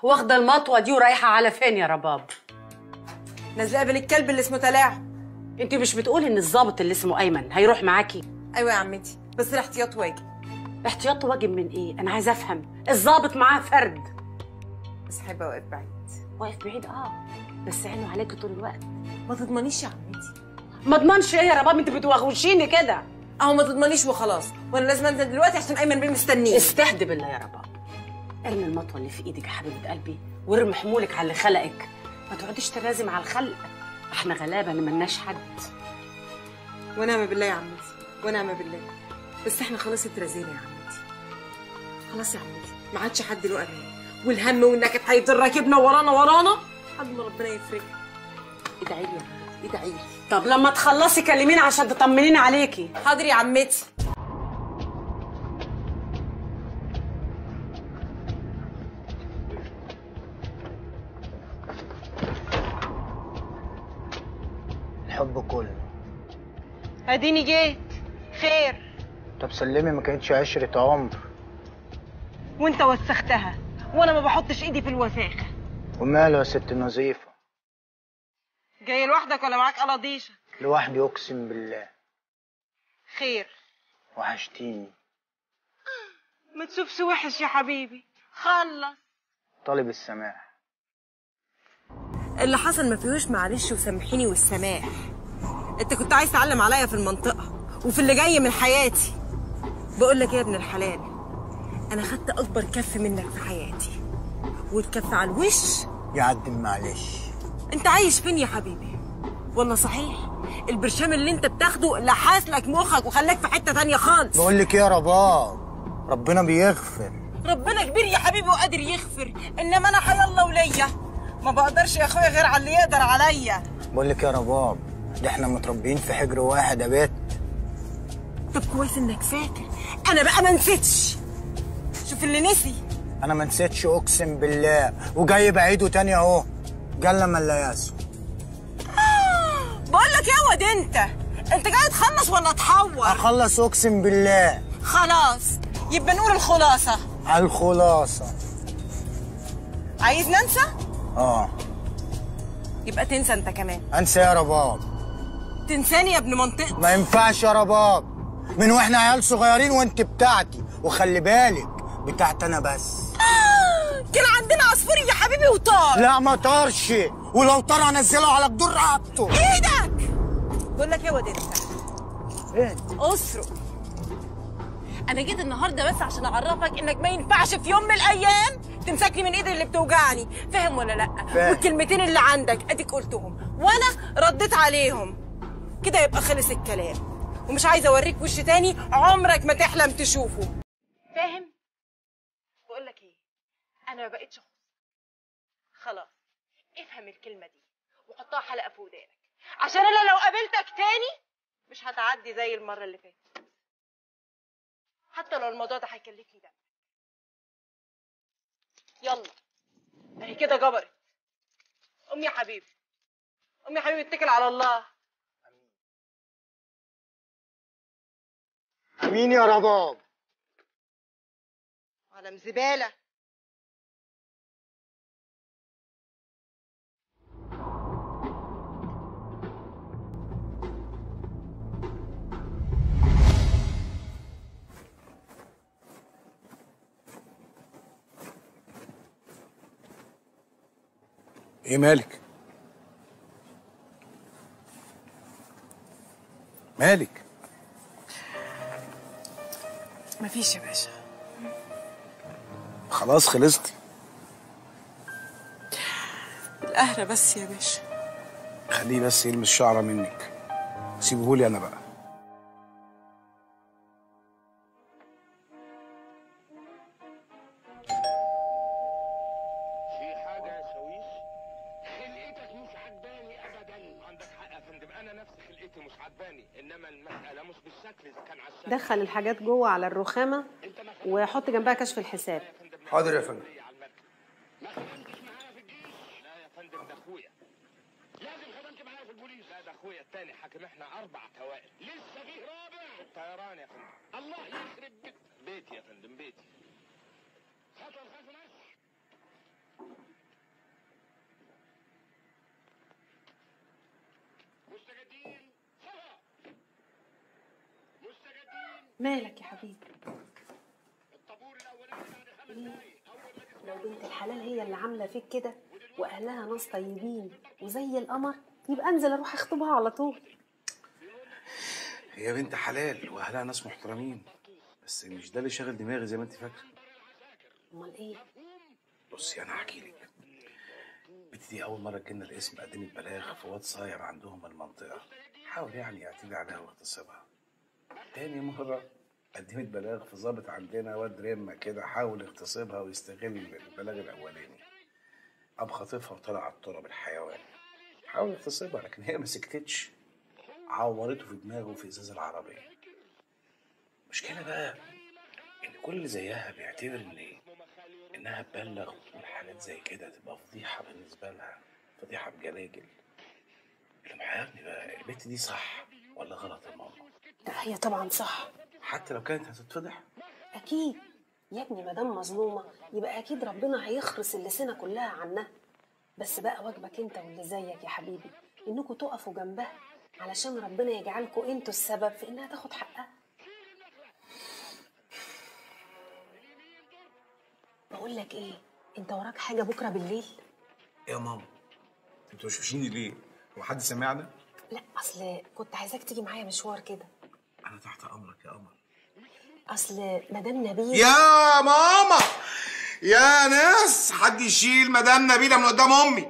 واخده المطوه دي ورايحه على فين يا رباب نازله قبل الكلب اللي اسمه تلاعب انت مش بتقولي ان الضابط اللي اسمه ايمن هيروح معاكي ايوه يا عمتي بس الاحتياط واجب احتياط واجب من ايه انا عايزه افهم الضابط معاه فرد بس هيبقى واقف بعيد واقف بعيد اه بس عينه عليكي طول الوقت ما تضمنيش يا عمتي ما اضمنش ايه يا رباب انت بتوغوشيني كده اهو ما تضمنيش وخلاص وانا لازم انزل دلوقتي عشان ايمن بيه مستنيه استهدي بالله يا رباب ارمي المطوه اللي في ايدك يا حبيبه قلبي وارمي حمولك على اللي خلقك ما تقعديش ترازي مع الخلق احنا غلابه اللي ملناش حد ونعم بالله يا عمتي ونعم بالله بس احنا خلاص اترزينا يا عمتي خلاص يا عمتي ما عادش حد له امان والهم والنكد هيفضل راكبنا ورانا ورانا لحد ما ربنا يفرجها ادعي لي يا حبيبتي ادعي لي طب لما تخلصي كلميني عشان تطمنيني عليكي حاضر يا عمتي الحب كله اديني جيت خير طب سلمي ما كانتش عشرة عمر وانت وسختها وانا ما بحطش ايدي في الوساخه وماله يا ست نظيفة جاي لوحدك ولا معاك قلاضيشه لوحدي أقسم بالله خير وحشتيني ما تشوفش وحش يا حبيبي خلص طالب السماح اللي حصل ما فيهوش معلش وسامحيني والسماح انت كنت عايز تعلم عليا في المنطقه وفي اللي جاي من حياتي بقول لك ايه يا ابن الحلال انا خدت اكبر كف منك في حياتي والكف على الوش يعدل معلش انت عايش فين يا حبيبي والله صحيح البرشام اللي انت بتاخده لحس لك مخك وخلاك في حته تانية خالص بقول لك ايه يا رباب ربنا بيغفر ربنا كبير يا حبيبي وقادر يغفر انما انا حي الله وليا ما بقدرش يا اخويا غير على اللي يقدر عليا بقول لك يا رباب ده احنا متربيين في حجر واحد يا بت طب كويس انك فاكر انا بقى ما نسيتش شوف اللي نسي انا ما نسيتش اقسم بالله وجاي بعيده تاني اهو جل من لا يسوى بقول لك يا واد انت انت جاي تخلص ولا تحور اخلص اقسم بالله خلاص يبقى نقول الخلاصه الخلاصة عايز ننسى اه يبقى تنسى انت كمان انسى يا رباب تنساني يا ابن منطقتي ما ينفعش يا رباب من واحنا عيال صغيرين وانت بتاعتي وخلي بالك بتاعتي انا بس كان عندنا عصفور يا حبيبي وطار لا ما طارش ولو طار هنزله على جدور رقبته ايدك بقول لك يا واد انت ايه اسرق انا جيت النهارده بس عشان اعرفك انك ما ينفعش في يوم من الايام تمسكني من ايدي اللي بتوجعني فاهم ولا لا فاهم. والكلمتين اللي عندك اديك قلتهم وانا رديت عليهم كده يبقى خلص الكلام ومش عايزه اوريك وش تاني عمرك ما تحلم تشوفه فاهم بقول لك ايه انا ما بقتش أخص. خلاص افهم الكلمه دي وحطها حلقه في ودانك عشان انا لو قابلتك تاني مش هتعدي زي المره اللي فاتت حتى لو الموضوع ده هيكلفني دم يلا اهي كده جبرت قوم يا حبيبي قوم يا حبيبي اتكل على الله مين يا رباب على مزباله ايه مالك مالك مفيش يا باشا خلاص خلصتي القهرة بس يا باشا خليه بس يلمس شعره منك سيبهولي انا بقى في حاجة يا شاويش خلقتك مش عجباني ابدا عندك حق يا فندم انا نفسي خلقتي مش عجباني انما المسألة مش بالشكل اذا كان على الشكل دخل الحاجات جوه على الرخامه وحط جنبها كشف الحساب حاضر يا فندم ما خدمتش معايا في الجيش لا يا فندم ده اخويا لازم خدمت معايا في البوليس لا ده اخويا التاني حاكم احنا اربع توائم لسه فيه رابع الطيران يا فندم الله يخرب بيت بيتي يا فندم بيتي خطوة الخلف ماشي مالك يا حبيبي ليه؟ لو بنت الحلال هي اللي عامله فيك كده واهلها ناس طيبين وزي القمر يبقى انزل اروح اخطبها على طول هي بنت حلال واهلها ناس محترمين بس مش ده اللي شاغل دماغي زي ما انت فاكره امال ايه بصي انا هحكي لك بنتي دي اول مره جينا الاسم قدمت بلاغ في واد صاير عندهم المنطقه حاول يعني يعتدي عليها واغتصبها تاني مره قدمت بلاغ في ضابط عندنا واد رمة كده حاول يغتصبها ويستغل البلاغ الاولاني قام خاطفها وطلع على التراب الحيوان حاول يغتصبها لكن هي ما سكتتش عورته في دماغه وفي ازاز العربيه المشكله بقى ان كل اللي زيها بيعتبر ان انها تبلغ وتقول حاجات زي كده تبقى فضيحه بالنسبه لها فضيحه بجلاجل اللي محيرني بقى البت دي صح ولا غلط يا ماما لا هي طبعا صح حتى لو كانت هتتفضح اكيد يا ابني ما دام مظلومه يبقى اكيد ربنا هيخرس اللسانه كلها عنها بس بقى واجبك انت واللي زيك يا حبيبي انكم تقفوا جنبها علشان ربنا يجعلكم انتوا السبب في انها تاخد حقها بقول لك ايه انت وراك حاجه بكره بالليل يا ماما انتوا بتوشوشيني ليه؟ هو حد سمعنا؟ لا اصل كنت عايزاك تيجي معايا مشوار كده انا تحت امرك يا قمر اصل مدام نبيل يا ماما يا ناس حد يشيل مدام نبيله من قدام امي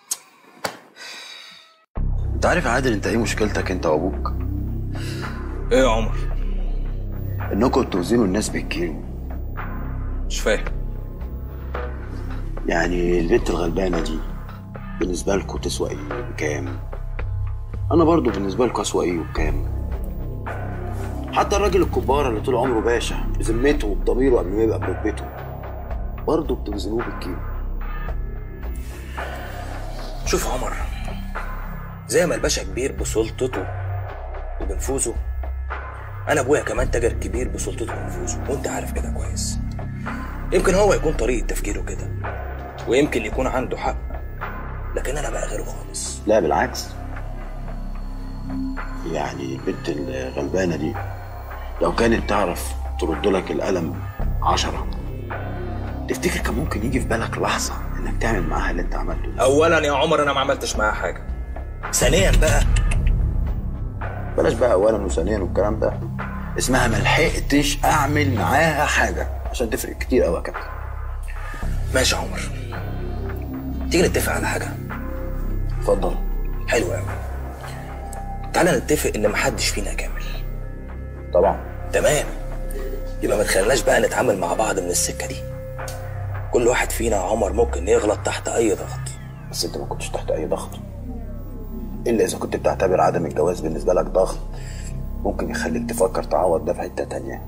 انت عارف يا عادل انت ايه مشكلتك انت وابوك ايه يا عمر انكم بتوزنوا الناس بالكيلو مش فاهم يعني البنت الغلبانه دي بالنسبه لكم تسوى ايه بكام انا برضو بالنسبه لكم اسوى ايه وبكام حتى الراجل الكبار اللي طول عمره باشا بذمته وبضميره قبل ما يبقى برتبته برضه بتوزنوه بالكيلو شوف عمر زي ما الباشا كبير بسلطته وبنفوذه انا ابويا كمان تاجر كبير بسلطته وبنفوذه وانت عارف كده كويس يمكن هو يكون طريقه تفكيره كده ويمكن يكون عنده حق لكن انا بقى غيره خالص لا بالعكس يعني البنت الغلبانه دي لو كانت تعرف ترد لك القلم عشرة تفتكر كان ممكن يجي في بالك لحظة انك تعمل معاها اللي انت عملته ده اولا يا عمر انا ما عملتش معاها حاجه ثانيا بقى بلاش بقى اولا وثانيا والكلام ده اسمها ما لحقتش اعمل معاها حاجة عشان تفرق كتير قوي يا كابتن ماشي يا عمر تيجي نتفق على حاجه اتفضل حلو قوي تعالى نتفق ان محدش فينا كامل طبعا تمام يبقى ما تخليناش بقى نتعامل مع بعض من السكه دي كل واحد فينا يا عمر ممكن يغلط تحت اي ضغط بس انت ما كنتش تحت اي ضغط الا اذا كنت بتعتبر عدم الجواز بالنسبة لك ضغط ممكن يخليك تفكر تعوض ده في حتة تانية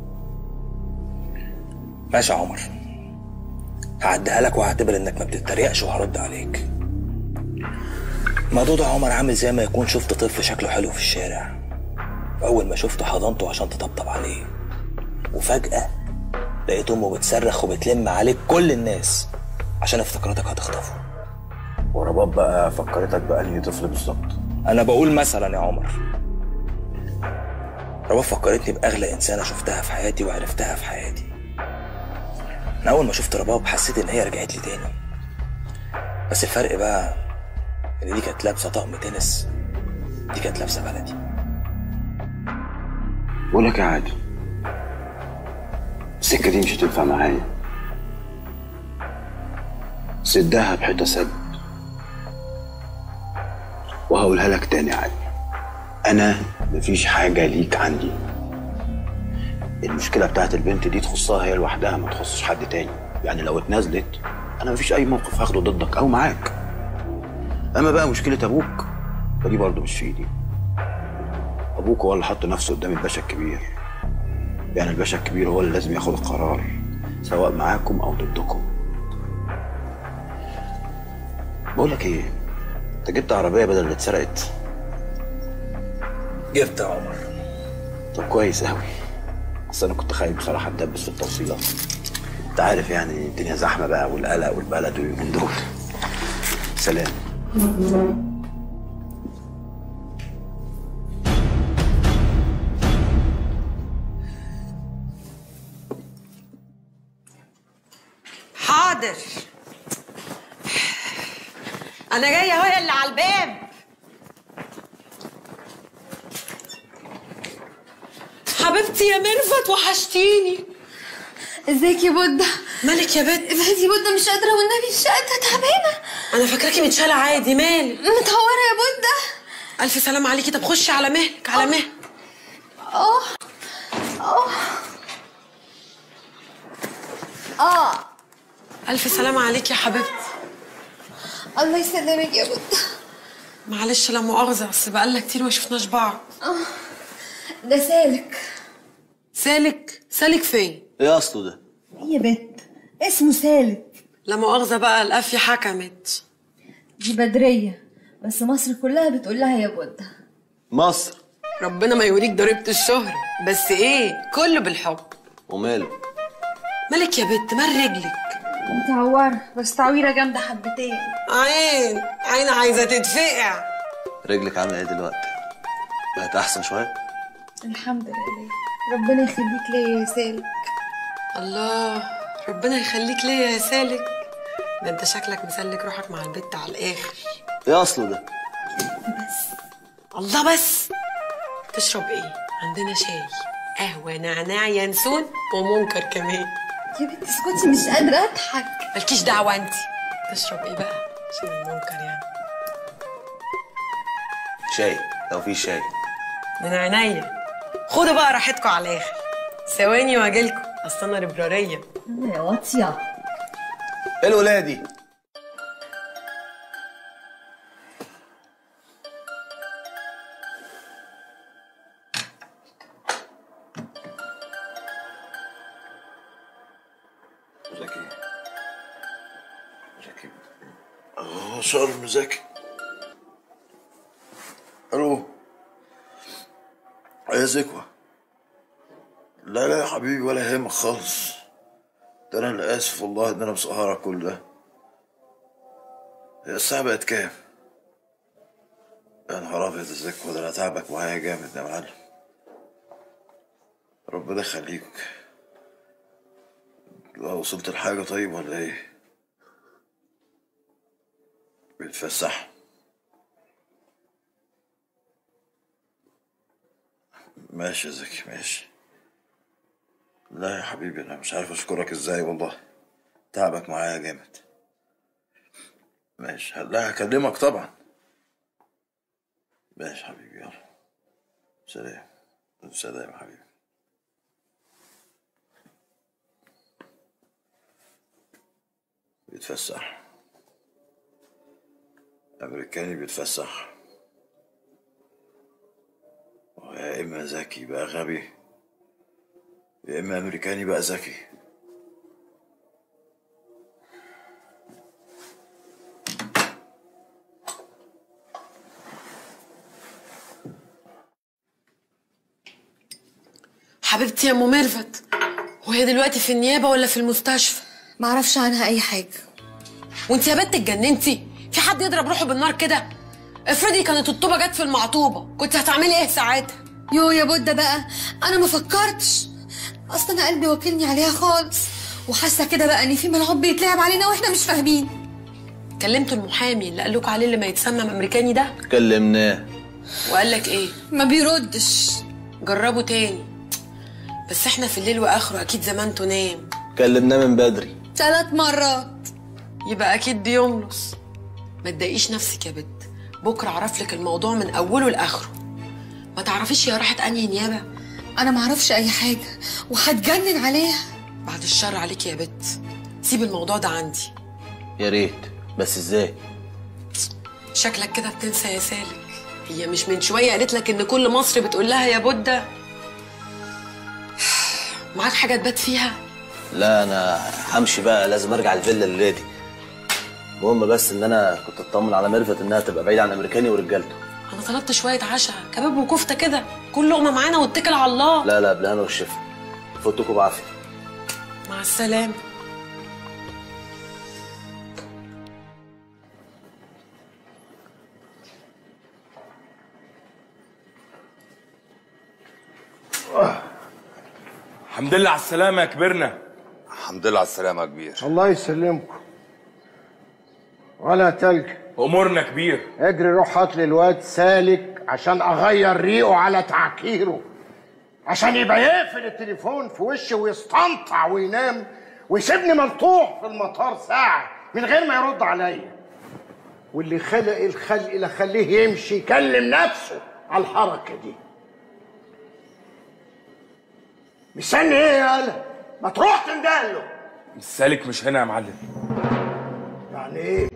ماشي يا عمر هعديها لك وهعتبر انك ما بتتريقش وهرد عليك الموضوع ده يا عمر عامل زي ما يكون شفت طفل شكله حلو في الشارع واول ما شفته حضنته عشان تطبطب عليه وفجأة لقيت امه بتصرخ وبتلم عليك كل الناس عشان افتكرتك هتخطفه ورباب بقى فكرتك بأنهي طفل بالظبط انا بقول مثلا يا عمر رباب فكرتني باغلى انسانه شفتها في حياتي وعرفتها في حياتي انا اول ما شفت رباب حسيت ان هي رجعت لي تاني بس الفرق بقى ان دي كانت لابسه طقم تنس دي كانت لابسه بلدي بقول لك يا عادل السكة دي مش هتنفع معايا سدها بحيطة سد وهقولها لك تاني يا عادل أنا مفيش حاجة ليك عندي المشكلة بتاعت البنت دي تخصها هي لوحدها ما تخصش حد تاني يعني لو اتنازلت أنا مفيش أي موقف هاخده ضدك أو معاك أما بقى مشكلة أبوك فدي برضه مش في إيدي أبوك هو اللي حط نفسه قدام الباشا الكبير يعني الباشا الكبير هو اللي لازم ياخد القرار سواء معاكم أو ضدكم بقول لك إيه أنت جبت عربية بدل اللي اتسرقت جبت يا عمر طب كويس أوي بس أنا كنت خايف بصراحة أتدبس في التوصيلات أنت عارف يعني الدنيا زحمة بقى والقلق والبلد واليومين دول سلام حاضر انا جايه اهو اللي على الباب حبيبتي يا ميرفت وحشتيني ازيك يا بودة مالك يا بت ابعدي يا بودة مش قادرة والنبي مش قادرة تعبانة انا فاكراكي متشاله عادي مالك متهورة يا بودة الف سلام عليكي طب خشي على مهلك على مهلك اه اه اه الف سلام عليكي يا حبيبتي الله يسلمك يا بودة معلش لا مؤاخذه بس بقالنا كتير ما شفناش بعض اه ده سالك سالك سالك فين ايه اصله ده يا بت اسمه سالك لا مؤاخذه بقى القافيه حكمت دي بدرية بس مصر كلها بتقول لها يا بودة مصر ربنا ما يوريك ضريبه الشهر بس ايه كله بالحب وماله مالك يا بت مال رجلك متعورة بس تعويرة جامدة حبتين عين عين عايزه تتفقع رجلك عامله ايه دلوقتي بقت احسن شويه الحمد لله ربنا يخليك ليا يا سالك الله ربنا يخليك ليا يا سالك ده انت شكلك مسلك روحك مع البت على الاخر ايه اصله ده الله بس تشرب ايه عندنا شاي قهوه نعناع ينسون ومنكر كمان يا بنت اسكتي مش قادرة اضحك مالكيش دعوه انت تشرب ايه بقى عشان المنكر يعني شاي لو في شاي من عينيا خدوا بقى راحتكم على الاخر ثواني واجيلكم اصل انا ربراريه يا واطية ايه الولايه دي زكي زكي اه شرم زكي الو يا زكوة لا لا يا حبيبي ولا يهمك خالص ده انا اللي اسف والله ان انا مسهرك كل ده هي الساعة بقت كام؟ يا نهار ابيض يا زكوة ده انا تعبك معايا جامد يا معلم ربنا يخليك لا وصلت لحاجة طيب ولا ايه؟ بتفسح ماشي يا زكي ماشي لا يا حبيبي انا مش عارف اشكرك ازاي والله تعبك معايا جامد ماشي لا هكلمك طبعا ماشي حبيبي يلا سلام سلام يا حبيبي بيتفسح أمريكاني بيتفسح يا إما ذكي بقى غبي يا إما أمريكاني بقى ذكي حبيبتي يا ام ميرفت وهي دلوقتي في النيابه ولا في المستشفى معرفش عنها اي حاجة وانت يا بنت اتجننتي في حد يضرب روحه بالنار كده افرضي كانت الطوبه جت في المعطوبه كنت هتعملي ايه ساعتها يو يا بودة بقى انا ما فكرتش اصلا انا قلبي واكلني عليها خالص وحاسه كده بقى ان في ملعوب بيتلعب علينا واحنا مش فاهمين كلمتوا المحامي اللي قال لكم عليه اللي ما يتسمم امريكاني ده كلمناه وقال لك ايه ما بيردش جربوا تاني بس احنا في الليل واخره اكيد زمانته نام كلمناه من بدري ثلاث مرات يبقى اكيد بيملص ما تضايقيش نفسك يا بت بكره اعرف لك الموضوع من اوله لاخره ما تعرفيش هي راحت انهي نيابه انا معرفش اي حاجه وهتجنن عليها بعد الشر عليك يا بت سيب الموضوع ده عندي يا ريت بس ازاي شكلك كده بتنسى يا سالك هي مش من شويه قالت لك ان كل مصر بتقول لها يا بودة معاك حاجه تبات فيها لا انا همشي بقى لازم ارجع الفيلا الليله دي المهم بس ان انا كنت اطمن على ميرفت انها تبقى بعيده عن امريكاني ورجالته انا طلبت شويه عشاء كباب وكفته كده كل لقمه معانا واتكل على الله لا لا بالهنا والشفا فوتكم بعافيه مع السلامه الحمد لله على السلامة يا كبرنا الحمد لله على السلامه يا كبير الله يسلمكم ولا تلج امورنا كبير اجري روح هات لي الواد سالك عشان اغير ريقه على تعكيره عشان يبقى يقفل التليفون في وشي ويستنطع وينام ويسيبني ملطوح في المطار ساعة من غير ما يرد عليا واللي خلق الخلق لا خليه يمشي يكلم نفسه على الحركة دي مستني ايه يا قلق ما تروح تندهله السالك مش هنا يا معلم يعني ايه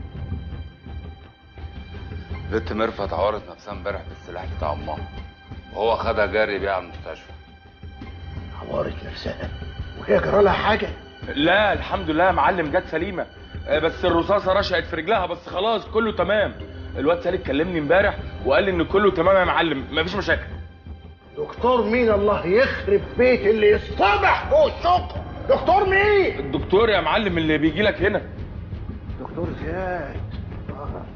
بنت ميرفت عورت نفسها امبارح بالسلاح بتاع امها وهو خدها جري بيها على المستشفى عورت نفسها وهي جرى لها حاجة لا الحمد لله يا معلم جت سليمه آه، بس الرصاصه رشقت في رجلها بس خلاص كله تمام الواد سالك كلمني امبارح وقال لي ان كله تمام يا معلم مفيش مشاكل دكتور مين الله يخرب بيت اللي يصطبح فوق الشقة دكتور مين الدكتور يا معلم اللي بيجي لك هنا دكتور زياد آه.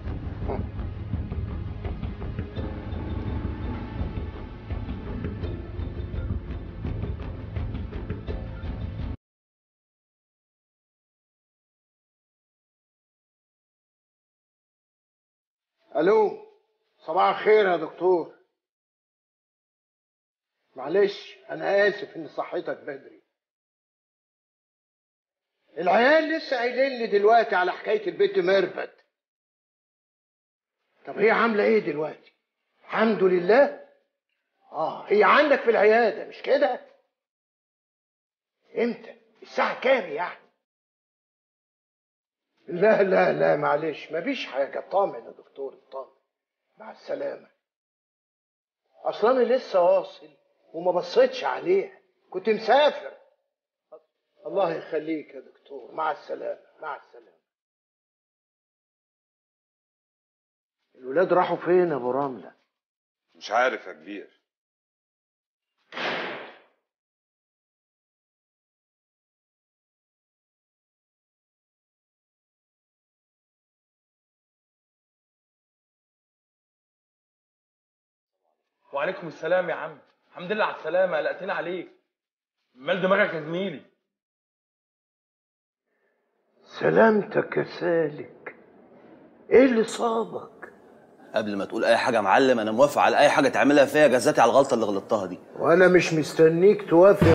الو صباح الخير يا دكتور معلش انا اسف اني صحيتك بدري العيال لسه قايلين لي دلوقتي على حكايه البنت ميرفت طب هي عامله ايه دلوقتي الحمد لله اه هي عندك في العياده مش كده امتى الساعه كام يعني لا لا لا معلش مفيش حاجه طامن يا دكتور طامن مع السلامه اصلا انا لسه واصل وما بصيتش عليها كنت مسافر الله يخليك يا دكتور مع السلامه مع السلامه الولاد راحوا فين يا ابو رمله مش عارف يا كبير وعليكم السلام يا عم الحمد لله على السلامه قلقتنا عليك مال دماغك يا زميلي سلامتك يا سالك ايه اللي صابك قبل ما تقول اي حاجه يا معلم انا موافق على اي حاجه تعملها فيا جزاتي على الغلطه اللي غلطتها دي وانا مش مستنيك توافق